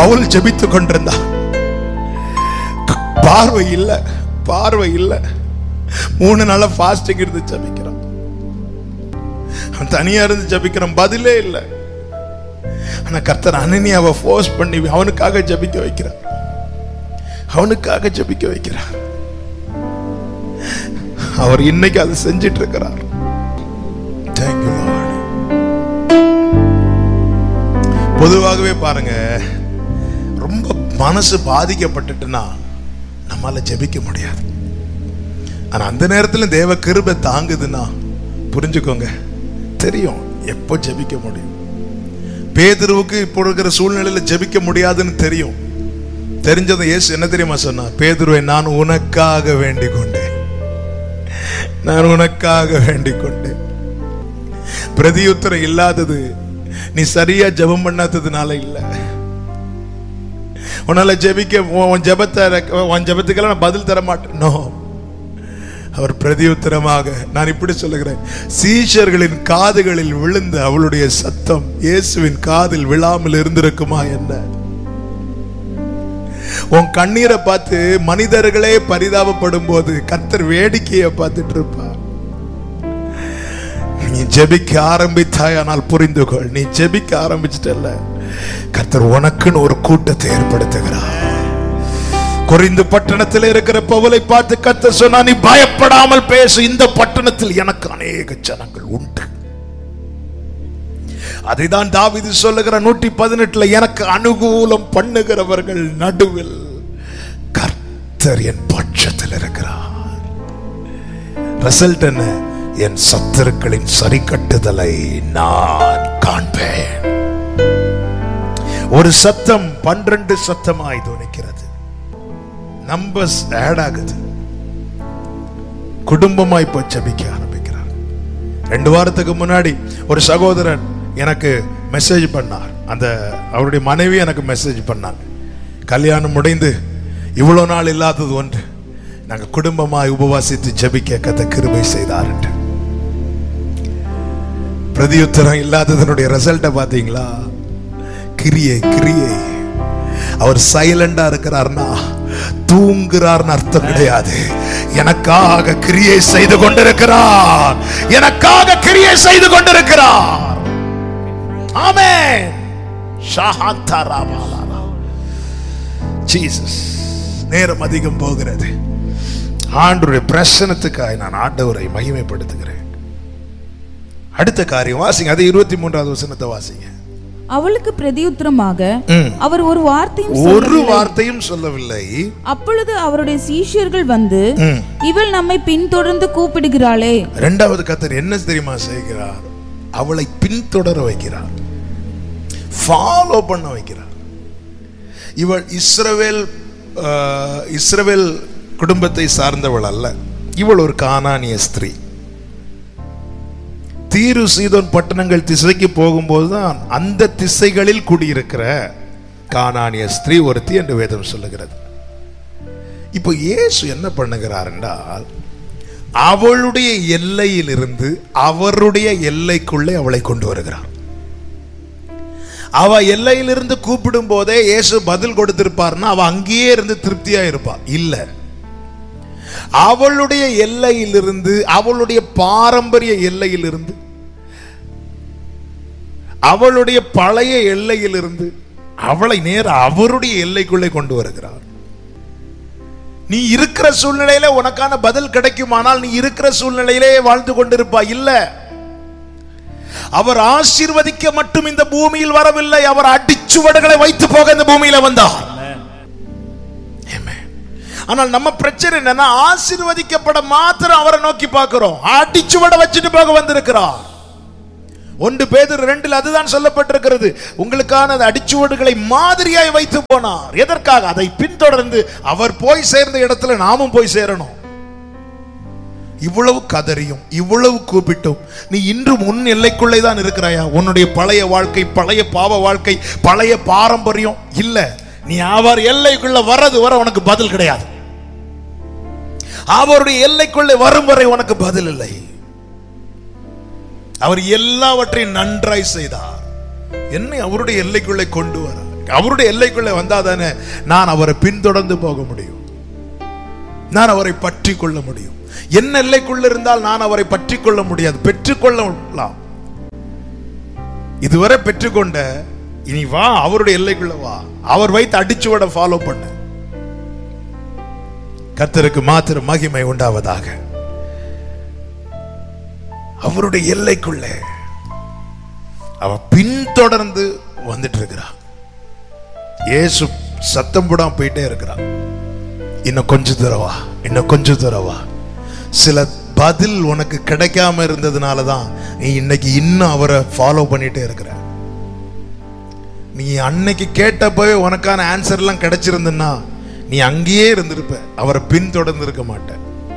பவுல் ஜெபித்துக் கொண்டிருந்தான் க- பார்வை இல்ல பார்வை இல்ல மூணு நாளா ஃபாஸ்டிங் இருந்து ஜெபிக்கிறான் அவன் தனியா இருந்து ஜெபிக்கிறான் பதிலே இல்லை ஆனா கர்த்தர் அனனியாவை ஃபோர்ஸ் பண்ணி அவனுக்காக ஜெபிக்க வைக்கிறார் அவனுக்காக ஜெபிக்க வைக்கிறார் அவர் இன்னைக்கு அதை செஞ்சிட்டு இருக்கிறார் Thank you, Lord. பொதுவாகவே பாருங்க ரொம்ப மனசு பாதிக்கப்பட்டுட்டுனா நம்மால ஜெபிக்க முடியாது ஆனா அந்த நேரத்துல தேவ கிருபை தாங்குதுன்னா புரிஞ்சுக்கோங்க தெரியும் எப்போ ஜெபிக்க முடியும் பேதுருவுக்கு இப்போ இருக்கிற சூழ்நிலையில ஜெபிக்க முடியாதுன்னு தெரியும் தெரிஞ்சதும் இயேசு என்ன தெரியுமா சொன்னா பேதுருவை நான் உனக்காக வேண்டிக் கொண்டேன் நான் உனக்காக வேண்டிக் கொண்டேன் பிரதியுத்தரம் இல்லாதது நீ சரியா ஜெபம் பண்ணாததுனால இல்ல உன்னால ஜெபிக்க உன் உன் ஜெபத்தை உன் ஜெபத்துக்கெல்லாம் நான் பதில் தர மாட்டேன் No. அவர் பிரதியுத்தரமாக நான் இப்படி சொல்லுகிறேன் சீஷர்களின் காதுகளில் விழுந்த அவளுடைய சத்தம் இயேசுவின் காதில் விழாமல் இருந்திருக்குமா என்ன உன் கண்ணீரை பார்த்து மனிதர்களே பரிதாபப்படும் போது கர்த்தர் வேடிக்கையை பார்த்துட்டு இருப்பார் நீ ஜெபிக்க ஆரம்பித்தாயானால் புரிந்து கொள் நீ ஜெபிக்க ஆரம்பிச்சிட்டல்ல கர்த்தர் உனக்குன்னு ஒரு கூட்டத்தை ஏற்படுத்துகிறார் குறிந்து பட்டணத்தில் இருக்கிற பவுலை பார்த்து கத்த சொன்னா நீ பயப்படாமல் பேசு இந்த பட்டணத்தில் எனக்கு அநேக ஜனங்கள் உண்டு அதைதான் தாவீது சொல்லுகிற நூற்றி பதினெட்டுல எனக்கு அனுகூலம் பண்ணுகிறவர்கள் நடுவில் கர்த்தர் என் பட்சத்தில் இருக்கிறார் ரிசல்ட் என்ன என் சத்துருக்களின் சரி கட்டுதலை நான் காண்பேன் ஒரு சத்தம் பன்னிரண்டு சத்தமாய் துணிக்கிறது நம்பர்ஸ் ஆட் ஆகுது குடும்பமாய் இப்போ ஜபிக்க ஆரம்பிக்கிறார் ரெண்டு வாரத்துக்கு முன்னாடி ஒரு சகோதரன் எனக்கு மெசேஜ் பண்ணார் அந்த அவருடைய மனைவி எனக்கு மெசேஜ் பண்ணாங்க கல்யாணம் முடிந்து இவ்வளோ நாள் இல்லாதது ஒன்று நாங்கள் குடும்பமாய் உபவாசித்து ஜெபிக்க கத்த கிருபை செய்தார் என்று பிரதியுத்தரம் இல்லாததனுடைய ரிசல்ட்டை பார்த்தீங்களா கிரியை கிரியை அவர் சைலண்டா இருக்கிறார்னா தூங்குறார்னு அர்த்தம் கிடையாது எனக்காக கிரியை செய்து கொண்டிருக்கிறார் எனக்காக கிரியை செய்து கொண்டிருக்கிறார் ஆமென் ஷாஹாந்தா ராமாலாலா. ஜீசஸ் நேரம் அதிகம் போகிறது ஆண்டுடைய பிரசனத்துக்காய் நான் ஆண்டவரை மகிமைப்படுத்துகிறேன் அடுத்த காரியம் வாசிங்க அது இருபத்தி மூன்றாவது வசனத்தை வாசிங்க அவளுக்கு பிரதியுத்தரமாக ம். அவர் ஒரு வார்த்தையும் ஒரு சொல்லவில்லை. வார்த்தையும் சொல்லவில்லை அப்பொழுது அவருடைய சீஷர்கள் வந்து ம். இவள் நம்மை பின்தொடர்ந்து கூப்பிடுகிறாளே இரண்டாவது கத்தர் என்ன தெரியுமா செய்கிறார் அவளை பின்தொடர வைக்கிறார் ஃபாலோ பண்ண வைக்கிறார் இவள் இஸ்ரவேல் ஆஹ், இஸ்ரவேல் குடும்பத்தை சார்ந்தவள் அல்ல இவள் ஒரு கானானிய ஸ்திரீ தீரு சீதோன் பட்டணங்கள் திசைக்கு போகும்போது தான் அந்த திசைகளில் குடியிருக்கிற கானானிய ஸ்திரீ ஒருத்தி என்று வேதம் சொல்லுகிறது இப்போ இயேசு என்ன பண்ணுகிறார் என்றால் அவளுடைய எல்லையிலிருந்து அவருடைய எல்லைக்குள்ளே அவளை கொண்டு வருகிறார் அவ எல்லையிலிருந்து கூப்பிடும் போதே இயேசு பதில் கொடுத்திருப்பார்னா அவ அங்கேயே இருந்து திருப்தியா இருப்பா இல்ல அவளுடைய எல்லையிலிருந்து அவளுடைய பாரம்பரிய எல்லையிலிருந்து அவளுடைய பழைய எல்லையிலிருந்து அவளை நேர அவருடைய எல்லைக்குள்ளே கொண்டு வருகிறார் நீ இருக்கிற சூழ்நிலையில உனக்கான பதில் கிடைக்குமானால் நீ இருக்கிற சூழ்நிலையிலே வாழ்ந்து கொண்டிருப்பா இல்ல அவர் ஆசீர்வதிக்க மட்டும் இந்த பூமியில் வரவில்லை அவர் அடிச்சுவடுகளை வைத்து போக இந்த பூமியில வந்தார் Amen. ஆனால் நம்ம பிரச்சனை என்னன்னா ஆசீர்வதிக்கப்பட மாத்திரம் அவரை நோக்கி பார்க்கிறோம் அடிச்சுவட வச்சுட்டு போக வந்திருக்கிறார் ஒன்று பேதர் ரெண்டில் அதுதான் சொல்லப்பட்டிருக்கிறது உங்களுக்கான அந்த அடிச்சுவடுகளை மாதிரியாய் வைத்து போனார் எதற்காக அதை பின்தொடர்ந்து அவர் போய் சேர்ந்த இடத்துல நாமும் போய் சேரணும் இவ்வளவு கதறியும் இவ்வளவு கூப்பிட்டும் நீ இன்றும் உன் எல்லைக்குள்ளே தான் இருக்கிறாயா உன்னுடைய பழைய வாழ்க்கை பழைய பாவ வாழ்க்கை பழைய பாரம்பரியம் இல்ல நீ அவர் எல்லைக்குள்ள வர்றது வர உனக்கு பதில் கிடையாது அவருடைய எல்லைக்குள்ளே வரும் வரை உனக்கு பதில் இல்லை அவர் எல்லாவற்றையும் நன்றாய் செய்தார் என்னை அவருடைய எல்லைக்குள்ளே கொண்டு வர அவருடைய எல்லைக்குள்ளே வந்தா தானே நான் அவரை பின்தொடர்ந்து போக முடியும் நான் அவரை பற்றி கொள்ள முடியும் என் எல்லைக்குள்ள இருந்தால் நான் அவரை பற்றி கொள்ள முடியாது பெற்றுக்கொள்ளலாம் இதுவரை பெற்றுக்கொண்ட இனி வா அவருடைய எல்லைக்குள்ள வா அவர் வைத்து அடிச்சுவட ஃபாலோ பண்ணு கர்த்தருக்கு மாத்திரம் மகிமை உண்டாவதாக அவருடைய எல்லைக்குள்ளே அவ பின்தொடர்ந்து வந்துட்டு இருக்கிறான் இயேசு சத்தம் போடாம போயிட்டே இருக்கிறான் இன்னும் கொஞ்சம் தரவா இன்னும் கொஞ்சம் தரவா சில பதில் உனக்கு கிடைக்காம இருந்ததுனால தான் நீ இன்னைக்கு இன்னும் அவரை ஃபாலோ பண்ணிட்டே இருக்கிற நீ அன்னைக்கு கேட்டப்பவே உனக்கான ஆன்சர் எல்லாம் கிடைச்சிருந்துன்னா நீ அங்கேயே இருந்திருப்ப அவரை பின்தொடர்ந்து இருக்க மாட்ட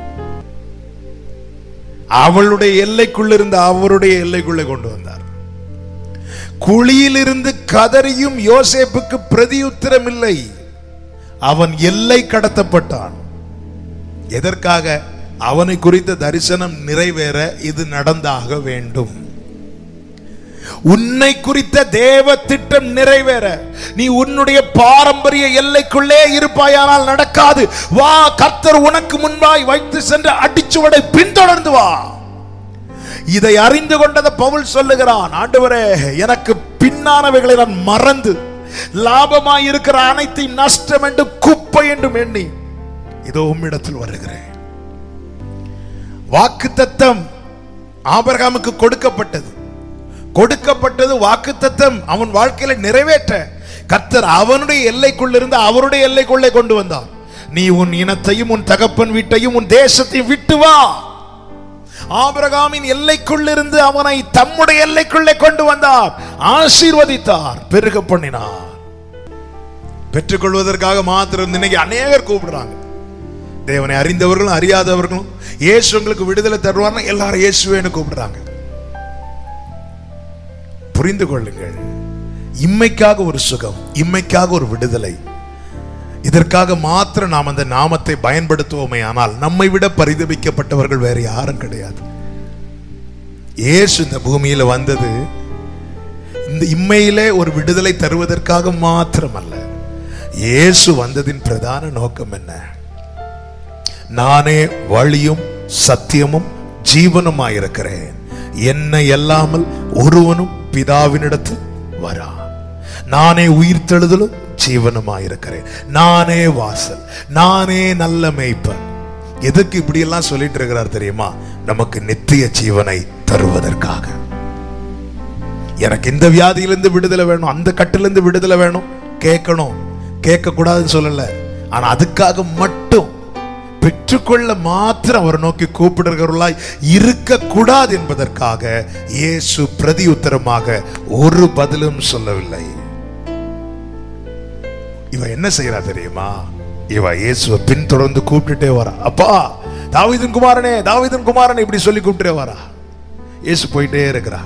அவளுடைய எல்லைக்குள்ள இருந்து அவருடைய எல்லைக்குள்ளே கொண்டு வந்தார் குழியிலிருந்து கதறியும் யோசேப்புக்கு பிரதியுத்தரம் இல்லை அவன் எல்லை கடத்தப்பட்டான் எதற்காக அவனை குறித்த தரிசனம் நிறைவேற இது நடந்தாக வேண்டும் உன்னை குறித்த தேவ திட்டம் நிறைவேற நீ உன்னுடைய பாரம்பரிய எல்லைக்குள்ளே இருப்பாயானால் நடக்காது வா கர்த்தர் உனக்கு முன்பாய் வைத்து சென்ற அடிச்சுவடை பின்தொடர்ந்து வா இதை அறிந்து கொண்டத பவுல் சொல்லுகிறான் ஆண்டவரே எனக்கு பின்னானவைகளை நான் மறந்து லாபமாய் இருக்கிற அனைத்தையும் நஷ்டம் என்று குப்பை என்றும் எண்ணி இதோ உம்மிடத்தில் வருகிறேன் வாக்கு தத்தம் ஆபரகாமுக்கு கொடுக்கப்பட்டது கொடுக்கப்பட்டது வாக்கு தத்தம் அவன் வாழ்க்கையில நிறைவேற்ற கர்த்தர் அவனுடைய எல்லைக்குள்ள இருந்து அவருடைய எல்லைக்குள்ளே கொண்டு வந்தார் நீ உன் இனத்தையும் உன் தகப்பன் வீட்டையும் உன் தேசத்தையும் விட்டு வா ஆபிரகாமின் எல்லைக்குள்ளிருந்து அவனை தம்முடைய எல்லைக்குள்ளே கொண்டு வந்தார் ஆசீர்வதித்தார் பெருக பண்ணினார் பெற்றுக்கொள்வதற்காக மாத்திரம் இன்னைக்கு அநேகர் கூப்பிடுறாங்க தேவனை அறிந்தவர்களும் அறியாதவர்களும் இயேசு உங்களுக்கு விடுதலை தருவார்னா எல்லாரும் இயேசுவேன்னு கூப்பிடுறாங்க புரிந்து கொள்ளுங்கள் இம்மைக்காக ஒரு சுகம் இம்மைக்காக ஒரு விடுதலை இதற்காக மாத்திரம் நாம் அந்த நாமத்தை பயன்படுத்துவோமே ஆனால் நம்மை விட பரிதபிக்கப்பட்டவர்கள் வேற யாரும் கிடையாது இயேசு இந்த பூமியில வந்தது இந்த இம்மையிலே ஒரு விடுதலை தருவதற்காக மாத்திரமல்ல இயேசு வந்ததின் பிரதான நோக்கம் என்ன நானே வழியும் சத்தியமும் ஜீவனுமாயிருக்கிறேன் என்னை அல்லாமல் ஒருவனும் பிதாவினிடத்து வரா நானே உயிர்த்தெழுதலும் ஜீவனுமாயிருக்கிறேன் நானே வாசல் நானே நல்ல மேய்ப்பன் எதுக்கு இப்படி எல்லாம் சொல்லிட்டு இருக்கிறார் தெரியுமா நமக்கு நித்திய ஜீவனை தருவதற்காக எனக்கு இந்த வியாதியிலிருந்து விடுதலை வேணும் அந்த கட்டிலிருந்து விடுதலை வேணும் கேட்கணும் கேட்க கூடாதுன்னு சொல்லல ஆனா அதுக்காக மட்டும் பெற்றுக்கொள்ள மாத்திரம் அவர் நோக்கி கூப்பிடுகிறவர்களாய் இருக்கக்கூடாது என்பதற்காக இயேசு பிரதி உத்தரமாக ஒரு பதிலும் சொல்லவில்லை இவ என்ன செய்யறா தெரியுமா இவ இயேசுவை பின்தொடர்ந்து கூப்பிட்டுட்டே வரா அப்பா தாவீதின் குமாரனே தாவீதின் குமாரனே இப்படி சொல்லி கூப்பிட்டே வரா இயேசு போயிட்டே இருக்கிறார்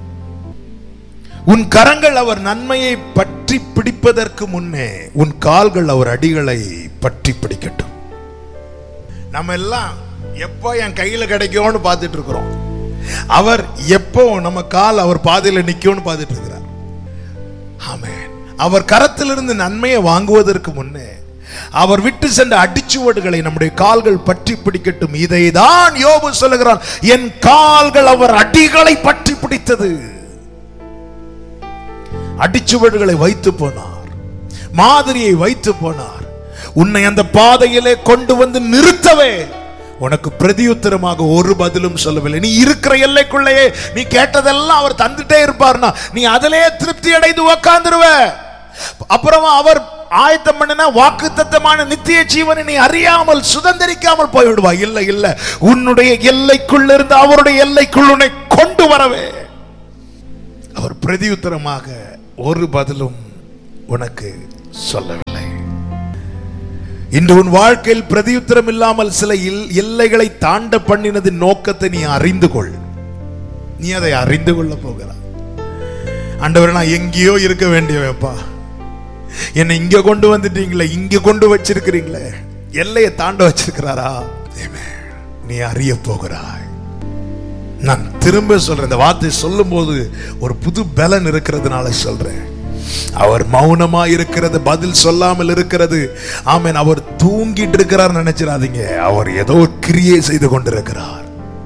உன் கரங்கள் அவர் நன்மையை பற்றி பிடிப்பதற்கு முன்னே உன் கால்கள் அவர் அடிகளை பற்றி பிடிக்கட்டும் நம்ம எல்லாம் எப்போ என் கையில கிடைக்கும்னு பார்த்துட்டு இருக்கிறோம் அவர் எப்போ நம்ம கால் அவர் பாதையில நிக்கும்னு பார்த்துட்டு இருக்கிறார் ஆமென் அவர் கரத்திலிருந்து நன்மையை வாங்குவதற்கு முன்னே அவர் விட்டு சென்ற அடிச்சுவடுகளை நம்முடைய கால்கள் பற்றி பிடிக்கட்டும் இதை தான் யோபு சொல்லுகிறான் என் கால்கள் அவர் அடிகளை பற்றி பிடித்தது அடிச்சுவடுகளை வைத்து போனார் மாதிரியை வைத்து போனார் உன்னை அந்த பாதையிலே கொண்டு வந்து நிறுத்தவே உனக்கு பிரதியுத்தரமாக ஒரு பதிலும் சொல்லவில்லை நீ இருக்கிற எல்லைக்குள்ளேயே நீ கேட்டதெல்லாம் அவர் தந்துட்டே இருப்பார்னா நீ அதிலே திருப்தி அடைந்து உக்காந்துருவ அப்புறமா அவர் ஆயத்தம் பண்ணின வாக்கு தத்தமான நித்திய ஜீவனை நீ அறியாமல் சுதந்திரிக்காமல் போய்விடுவா இல்ல இல்ல உன்னுடைய எல்லைக்குள்ள இருந்து அவருடைய எல்லைக்குள் உன்னை கொண்டு வரவே அவர் பிரதியுத்தரமாக ஒரு பதிலும் உனக்கு சொல்லவில்லை இன்று உன் வாழ்க்கையில் பிரதியுத்தரம் இல்லாமல் சில இல்- எல்லைகளை தாண்ட பண்ணினதின் நோக்கத்தை நீ அறிந்து கொள் நீ அதை அறிந்து கொள்ள போகிறாய் ஆண்டவர் நான் எங்கேயோ இருக்க வேண்டியவப்பா என்னை இங்க கொண்டு வந்துட்டீங்களே இங்க கொண்டு வச்சிருக்கிறீங்களே எல்லையை தாண்ட வச்சிருக்கிறாரா Amen. நீ அறிய போகிறாய் நான் திரும்ப சொல்றேன் இந்த வார்த்தை சொல்லும்போது ஒரு புது பலன் இருக்கிறதுனால சொல்றேன் அவர் மௌனமா இருக்கிறது பதில் சொல்லாமல் இருக்கிறது ஆமென் அவர் தூங்கிட்டு இருக்கிறார் நினைச்சிடாதீங்க அவர் ஏதோ ஒரு கிரியை செய்து கொண்டிருக்கிறார்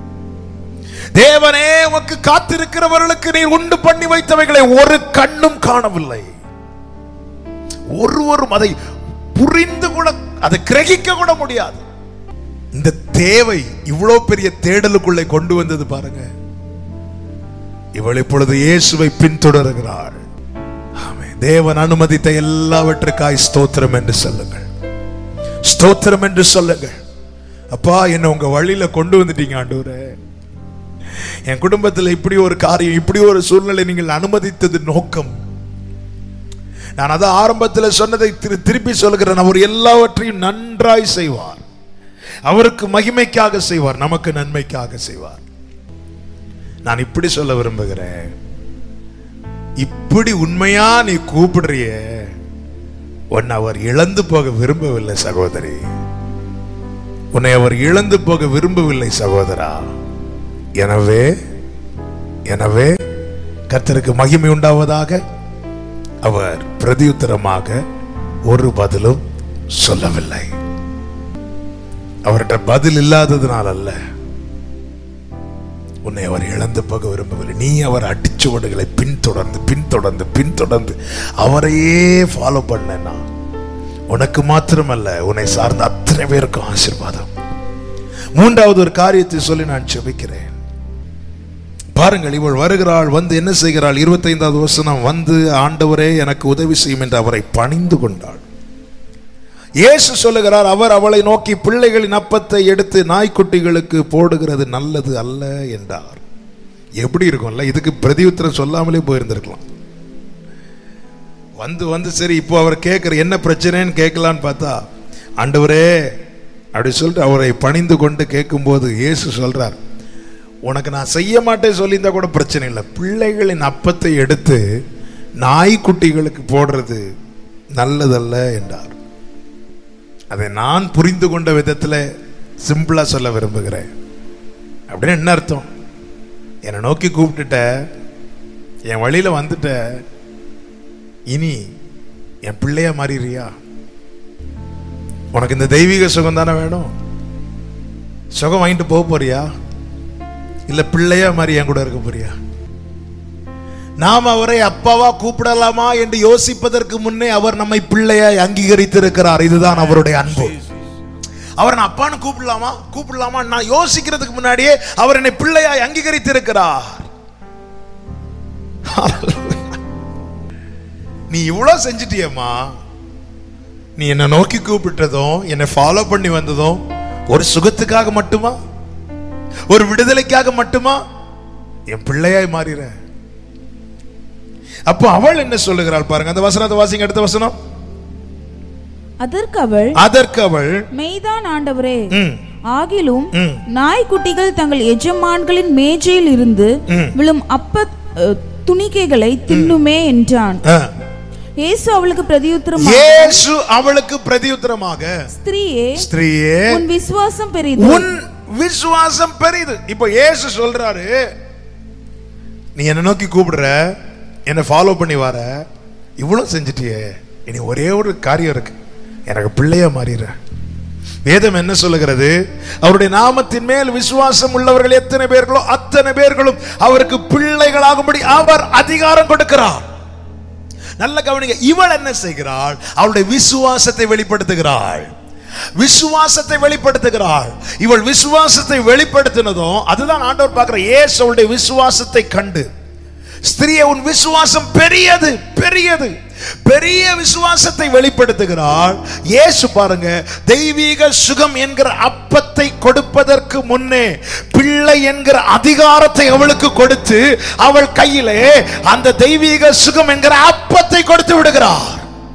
தேவனே உமக்கு காத்திருக்கிறவர்களுக்கு நீர் உண்டு பண்ணி வைத்தவைகளை ஒரு கண்ணும் காணவில்லை ஒருவரும் அதை புரிந்து கூட அதை கிரகிக்க கூட முடியாது இந்த தேவை இவ்வளவு பெரிய தேடலுக்குள்ளே கொண்டு வந்தது பாருங்க இவள் இப்பொழுது இயேசுவை பின்தொடர்கிறாள் ஆமென். தேவன் அனுமதித்த எல்லாவற்றுக்காய் ஸ்தோத்திரம் என்று சொல்லுங்கள் ஸ்தோத்திரம் என்று சொல்லுங்கள் அப்பா என்ன உங்க வழியில கொண்டு வந்துட்டீங்க ஆண்டவரே என் குடும்பத்தில் இப்படி ஒரு காரியம் இப்படி ஒரு சூழ்நிலை நீங்கள் அனுமதித்தது நோக்கம் நான் அதான் ஆரம்பத்தில் சொன்னதை திரு- திருப்பி சொல்கிறேன் அவர் எல்லாவற்றையும் நன்றாய் செய்வார் அவருக்கு மகிமைக்காக செய்வார் நமக்கு நன்மைக்காக செய்வார் நான் இப்படி சொல்ல விரும்புகிறேன் இப்படி உண்மையா நீ கூப்பிடுறிய உன்னை அவர் இழந்து போக விரும்பவில்லை சகோதரி உன்னை அவர் இழந்து போக விரும்பவில்லை சகோதரா எனவே எனவே கர்த்தருக்கு மகிமை உண்டாவதாக அவர் பிரதியுத்தரமாக ஒரு பதிலும் சொல்லவில்லை அவர்கிட்ட பதில் இல்லாததுனால் அல்ல உன்னை அவர் இழந்து போக விரும்பவில்லை நீ அவர் அடிச்சுவடுகளை பின்தொடர்ந்து பின்தொடர்ந்து பின்தொடர்ந்து அவரையே ஃபாலோ பண்ணனா உனக்கு மாத்திரமல்ல உன்னை சார்ந்த அத்தனை பேருக்கும் ஆசீர்வாதம் மூன்றாவது ஒரு காரியத்தை சொல்லி நான் செபிக்கிறேன் பாருங்கள் இவள் வருகிறாள் வந்து என்ன செய்கிறாள் இருபத்தைந்தாவது வசனம் வந்து ஆண்டவரே எனக்கு உதவி செய்யும் என்று அவரை பணிந்து கொண்டாள் இயேசு சொல்லுகிறார் அவர் அவளை நோக்கி பிள்ளைகளின் அப்பத்தை எடுத்து நாய்க்குட்டிகளுக்கு போடுகிறது நல்லது அல்ல என்றார் எப்படி இருக்கும்ல இதுக்கு பிரதியுத்தரம் சொல்லாமலே போயிருந்திருக்கலாம் வந்து வந்து சரி இப்போ அவர் கேட்குற என்ன பிரச்சனைன்னு கேட்கலான்னு பார்த்தா ஆண்டவரே அப்படி சொல்லிட்டு அவரை பணிந்து கொண்டு கேட்கும்போது இயேசு சொல்றார் உனக்கு நான் செய்ய மாட்டேன் சொல்லியிருந்தா கூட பிரச்சனை இல்லை பிள்ளைகளின் அப்பத்தை எடுத்து நாய்க்குட்டிகளுக்கு போடுறது நல்லதல்ல என்றார் அதை நான் புரிந்து கொண்ட விதத்தில் சிம்பிளா சொல்ல விரும்புகிறேன் அப்படின்னு என்ன அர்த்தம் என்னை நோக்கி கூப்பிட்டுட்ட என் வழியில வந்துட்ட இனி என் பிள்ளையா மாறிடுறியா உனக்கு இந்த தெய்வீக சுகம் தானே வேணும் சுகம் வாங்கிட்டு போக போறியா இல்ல பிள்ளையா மாதிரி என் கூட இருக்க போறியா நாம் அவரை அப்பாவா கூப்பிடலாமா என்று யோசிப்பதற்கு முன்னே அவர் நம்மை பிள்ளையாய் அங்கீகரித்திருக்கிறார் இதுதான் அவருடைய அன்பு அவர் நான் அப்பான்னு கூப்பிடலாமா கூப்பிடலாமா நான் யோசிக்கிறதுக்கு முன்னாடியே அவர் என்னை பிள்ளையாய் அங்கீகரித்திருக்கிறார் நீ இவ்வளவு செஞ்சிட்டியம்மா நீ என்னை நோக்கி கூப்பிட்டதும் என்னை ஃபாலோ பண்ணி வந்ததும் ஒரு சுகத்துக்காக மட்டுமா ஒரு விடுதலைக்காக மட்டுமா என் பிள்ளையாய் மாறிற அப்போ அவள் என்ன சொல்லுகிறாள் பாருங்க அந்த வசனத்தை வாசிங்க அடுத்த வசனம் அதற்கு அவள் அதற்கு அவள் மெய்தான் ஆண்டவரே ம், ஆகிலும் ம். நாய்க்குட்டிகள் தங்கள் எஜமான்களின் மேஜையில் இருந்து ம். விழும் அப்ப அஹ், துணிக்கைகளை தின்னுமே என்றான் ஆ. இயேசு அவளுக்கு பிரதியுத்தரம் இயேசு அவளுக்கு பிரதியுத்தரமாக ஸ்திரீயே ஸ்திரீயே உன் விசுவாசம் பெரிது உன் விசுவாசம் பெரிது இப்போ இயேசு சொல்றாரு நீ என்ன நோக்கி கூப்பிடுற என்ன ஃபாலோ பண்ணி வர இவ்வளவு செஞ்சிட்டியே இனி ஒரே ஒரு காரியம் இருக்கு எனக்கு பிள்ளையா மாறிடுற வேதம் என்ன சொல்லுகிறது அவருடைய நாமத்தின் மேல் விசுவாசம் உள்ளவர்கள் எத்தனை பேர்களோ அத்தனை பேர்களும் அவருக்கு பிள்ளைகளாகும்படி அவர் அதிகாரம் கொடுக்கிறார் நல்ல கவனிங்க இவள் என்ன செய்கிறாள் அவளுடைய விசுவாசத்தை வெளிப்படுத்துகிறாள் விசுவாசத்தை வெளிப்படுத்துகிறாள் இவள் விசுவாசத்தை வெளிப்படுத்தினதும் அதுதான் ஆண்டவர் பார்க்கிற ஏசு அவளுடைய விசுவாசத்தை கண்டு ஸ்திரியே உன் விசுவாசம் பெரியது பெரியது பெரிய விசுவாசத்தை வெளிப்படுத்துகிறாள் இயேசு பாருங்க தெய்வீக சுகம் என்கிற அப்பத்தை கொடுப்பதற்கு முன்னே பிள்ளை என்கிற அதிகாரத்தை அவளுக்கு கொடுத்து அவள் கையிலே அந்த தெய்வீக சுகம் என்கிற அப்பத்தை கொடுத்து விடுகிறார்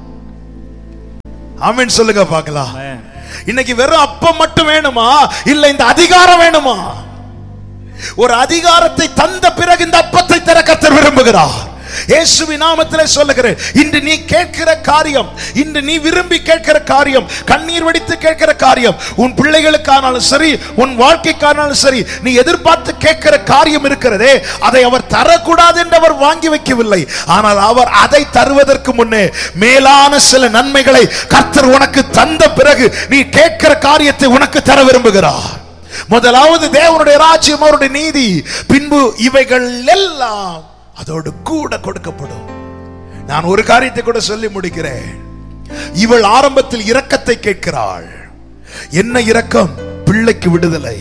ஆமென் சொல்லுங்க பார்க்கலாம் இன்னைக்கு வெறும் அப்பம் மட்டும் வேணுமா இல்ல இந்த அதிகாரம் வேணுமா ஒரு அதிகாரத்தை தந்த பிறகு இந்த அப்பத்தை தர கர்த்தர் விரும்புகிறார் இயேசுவின் நாமத்திலே சொல்லுகிறேன் இன்று நீ கேட்கிற காரியம் இன்று நீ விரும்பி கேட்கிற காரியம் கண்ணீர் வடித்து கேட்கிற காரியம் உன் பிள்ளைகளுக்கானாலும் சரி உன் வாழ்க்கைக்கானாலும் சரி நீ எதிர்பார்த்து கேட்கிற காரியம் இருக்கிறதே அதை அவர் தரக்கூடாது என்று அவர் வாங்கி வைக்கவில்லை ஆனால் அவர் அதை தருவதற்கு முன்னே மேலான சில நன்மைகளை கர்த்தர் உனக்கு தந்த பிறகு நீ கேட்கிற காரியத்தை உனக்கு தர விரும்புகிறார் முதலாவது தேவனுடைய ராஜ்யம் அவருடைய நீதி பின்பு இவைகள் எல்லாம் அதோடு கூட கொடுக்கப்படும் நான் ஒரு காரியத்தை கூட சொல்லி முடிக்கிறேன் இவள் ஆரம்பத்தில் இரக்கத்தை கேட்கிறாள் என்ன இரக்கம் பிள்ளைக்கு விடுதலை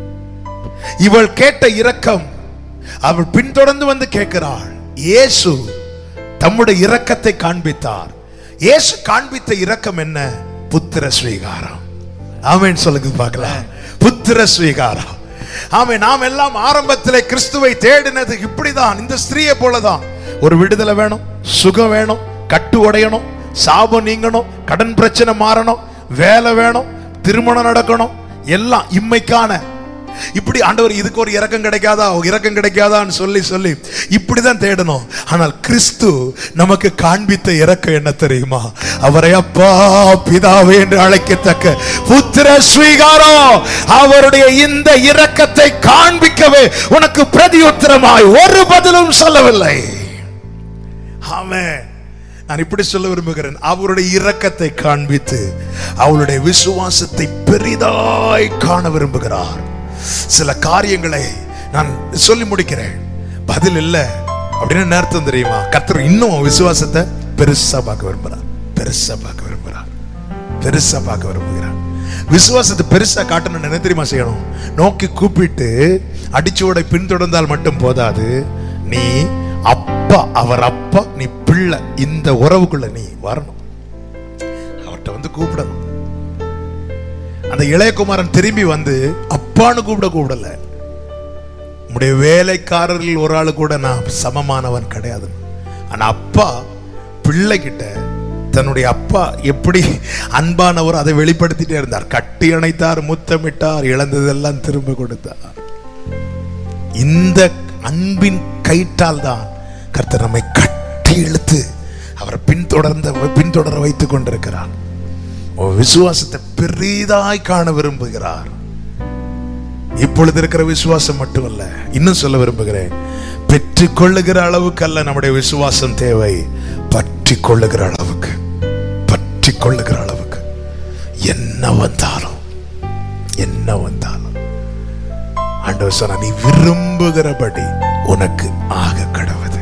இவள் கேட்ட இரக்கம் அவள் பின்தொடர்ந்து வந்து கேட்கிறாள் இயேசு தம்முடைய இரக்கத்தை காண்பித்தார் இயேசு காண்பித்த இரக்கம் என்ன புத்திர ஸ்வீகாரம் ஆமென் சொல்லுங்க பார்க்கலாம் புத்திர ஸ்வீகாரம் ஆமென் நாம் எல்லாம் ஆரம்பத்திலே கிறிஸ்துவை தேடினது இப்படிதான் இந்த ஸ்திரீயை போலதான் ஒரு விடுதலை வேணும் சுகம் வேணும் கட்டு உடையணும் சாபம் நீங்கணும் கடன் பிரச்சனை மாறணும் வேலை வேணும் திருமணம் நடக்கணும் எல்லாம் இம்மைக்கான இப்படி ஆண்டவர் இதுக்கு ஒரு இரக்கம் கிடைக்காதா ஒரு இரக்கம் கிடைக்காதான்னு சொல்லி சொல்லி இப்படிதான் தேடணும் ஆனால் கிறிஸ்து நமக்கு காண்பித்த இரக்கம் என்ன தெரியுமா அவரை அப்பா பிதாவே என்று அழைக்கத்தக்க புத்திர ஸ்வீகாரம் அவருடைய இந்த இரக்கத்தை காண்பிக்கவே உனக்கு பிரதியுத்தரமாய் ஒரு பதிலும் சொல்லவில்லை ஆமென் நான் இப்படி சொல்ல விரும்புகிறேன் அவருடைய இரக்கத்தை காண்பித்து அவளுடைய விசுவாசத்தை பெரிதாய் காண விரும்புகிறார் சில காரியங்களை நான் சொல்லி முடிக்கிறேன் பதில் இல்ல அப்படின்னு என்ன அர்த்தம் தெரியுமா கர்த்தர் இன்னும் உன் விசுவாசத்தை பெருசா பார்க்க விரும்புகிறார் பெருசா பார்க்க விரும்புகிறார் பெருசா பார்க்க விரும்புகிறார் விசுவாசத்தை பெருசா காட்டணும்னு என்ன தெரியுமா செய்யணும் நோக்கி கூப்பிட்டு அடிச்சோட பின்தொடர்ந்தால் மட்டும் போதாது நீ அப்பா அவர் அப்பா நீ பிள்ளை இந்த உறவுக்குள்ள நீ வரணும் அவர்கிட்ட வந்து கூப்பிடணும் அந்த இளையகுமாரன் திரும்பி வந்து அப்பான்னு கூப்பிட கூப்பிடல உடைய வேலைக்காரர்கள் ஒரு ஆளு கூட நான் சமமானவன் கிடையாது ஆனா அப்பா பிள்ளைகிட்ட தன்னுடைய அப்பா எப்படி அன்பானவர் அதை வெளிப்படுத்திட்டே இருந்தார் கட்டி அணைத்தார் முத்தமிட்டார் இழந்ததெல்லாம் திரும்ப கொடுத்தார் இந்த அன்பின் கயிற்றால் தான் கர்த்தர் நம்மை கட்டி இழுத்து அவரை பின்தொடர்ந்த பின்தொடர வைத்துக் கொண்டிருக்கிறார் உன் விசுவாசத்தை பெரிதாய் காண விரும்புகிறார் இப்பொழுது இருக்கிற விசுவாசம் மட்டுமல்ல இன்னும் சொல்ல விரும்புகிறேன் பெற்றுக் கொள்ளுகிற அளவுக்கு அல்ல நம்முடைய விசுவாசம் தேவை பற்றி கொள்ளுகிற அளவுக்கு பற்றி கொள்ளுகிற அளவுக்கு என்ன வந்தாலும் என்ன வந்தாலும் ஆண்டவர் சொன்ன நீ விரும்புகிறபடி உனக்கு ஆக கடவுது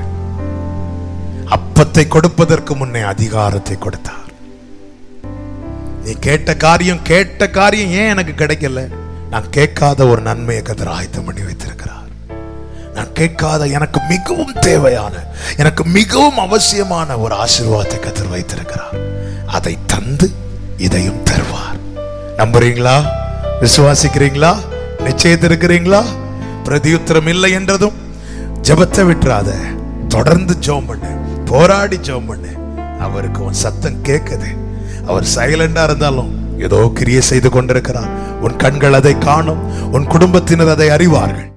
அப்பத்தை கொடுப்பதற்கு முன்னே அதிகாரத்தை கொடுத்தார் நீ கேட்ட காரியம் கேட்ட காரியம் ஏன் எனக்கு கிடைக்கல நான் கேட்காத ஒரு நன்மையை கத்தர் ஆயத்தம் பண்ணி வைத்திருக்கிறார் நான் கேட்காத எனக்கு மிகவும் தேவையான எனக்கு மிகவும் அவசியமான ஒரு ஆசீர்வாதத்தை கத்தர் வைத்திருக்கிறார் அதை தந்து இதையும் தருவார் நம்புறீங்களா விசுவாசிக்கிறீங்களா நிச்சயத்திருக்கிறீங்களா பிரதியுத்தரம் இல்லை என்றதும் ஜெபத்தை விட்டுறாத தொடர்ந்து ஜெபம் பண்ணு போராடி ஜெபம் பண்ணு அவருக்கு உன் சத்தம் கேட்குது அவர் சைலண்டா இருந்தாலும் ஏதோ கிரியை செய்து கொண்டிருக்கிறார் உன் கண்கள் அதை காணும் உன் குடும்பத்தினர் அதை அறிவார்கள்